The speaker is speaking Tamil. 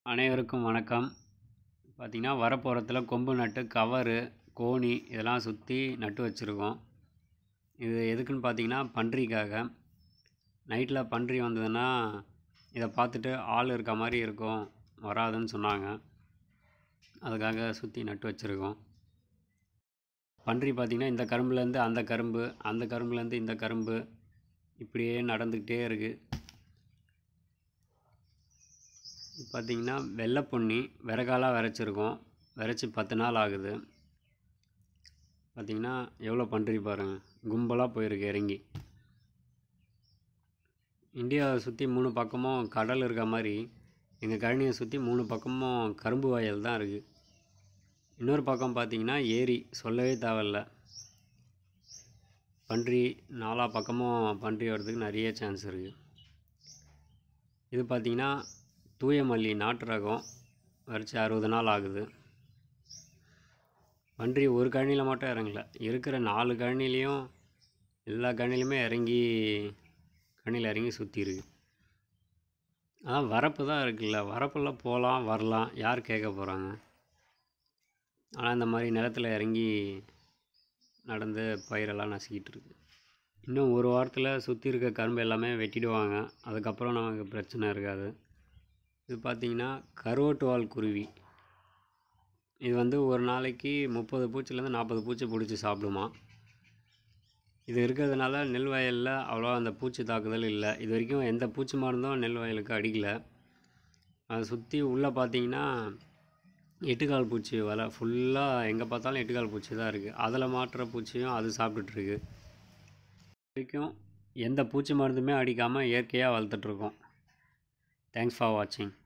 அனைவருக்கும் வணக்கம் பார்த்திங்கன்னா வரப்போகிறத்துல கொம்பு நட்டு கவரு கோணி இதெல்லாம் சுற்றி நட்டு வச்சுருக்கோம் இது எதுக்குன்னு பார்த்தீங்கன்னா பன்றிக்காக நைட்டில் பன்றி வந்ததுன்னா இதை பார்த்துட்டு ஆள் இருக்க மாதிரி இருக்கும் வராதுன்னு சொன்னாங்க அதுக்காக சுற்றி நட்டு வச்சுருக்கோம் பன்றி பார்த்திங்கன்னா இந்த கரும்புலேருந்து அந்த கரும்பு அந்த கரும்புலேருந்து இந்த கரும்பு இப்படியே நடந்துக்கிட்டே இருக்குது பார்த்திங்கன்னா வெள்ளை பொன்னி விறகாலாக விரைச்சிருக்கோம் விரைச்சி பத்து நாள் ஆகுது பார்த்திங்கன்னா எவ்வளோ பன்றி பாருங்கள் கும்பலாக போயிருக்கு இறங்கி இந்தியாவை சுற்றி மூணு பக்கமும் கடல் இருக்க மாதிரி எங்கள் கழனியை சுற்றி மூணு பக்கமும் கரும்பு வயல் தான் இருக்குது இன்னொரு பக்கம் பார்த்திங்கன்னா ஏரி சொல்லவே தேவையில்ல பன்றி நாலா பக்கமும் பன்றி வர்றதுக்கு நிறைய சான்ஸ் இருக்குது இது பார்த்திங்கன்னா தூய மல்லி நாட்டு ரகம் வரைச்சி அறுபது நாள் ஆகுது பன்றி ஒரு கழனியில் மட்டும் இறங்கல இருக்கிற நாலு கழனிலையும் எல்லா கழனிலையுமே இறங்கி கழனியில் இறங்கி சுற்றி இருக்கு அதான் வரப்பு தான் இருக்குல்ல வரப்பில் போகலாம் வரலாம் யார் கேட்க போகிறாங்க ஆனால் இந்த மாதிரி நிலத்தில் இறங்கி நடந்து பயிரெல்லாம் நசுக்கிட்டு இருக்கு இன்னும் ஒரு வாரத்தில் சுற்றி இருக்க கரும்பு எல்லாமே வெட்டிடுவாங்க அதுக்கப்புறம் நமக்கு பிரச்சனை இருக்காது இது பார்த்திங்கன்னா கருவட்டு வால் குருவி இது வந்து ஒரு நாளைக்கு முப்பது பூச்சிலேருந்து நாற்பது பூச்சி பிடிச்சி சாப்பிடுமா இது இருக்கிறதுனால நெல் வயலில் அவ்வளோவா அந்த பூச்சி தாக்குதல் இல்லை இது வரைக்கும் எந்த பூச்சி மருந்தும் நெல் வயலுக்கு அடிக்கலை அதை சுற்றி உள்ளே பார்த்தீங்கன்னா எட்டுக்கால் பூச்சி வலை ஃபுல்லாக எங்கே பார்த்தாலும் எட்டுக்கால் பூச்சி தான் இருக்குது அதில் மாட்டுற பூச்சியும் அது சாப்பிட்டுட்ருக்கு வரைக்கும் எந்த பூச்சி மருந்துமே அடிக்காமல் இயற்கையாக வளர்த்துட்ருக்கோம் தேங்க்ஸ் ஃபார் வாட்சிங்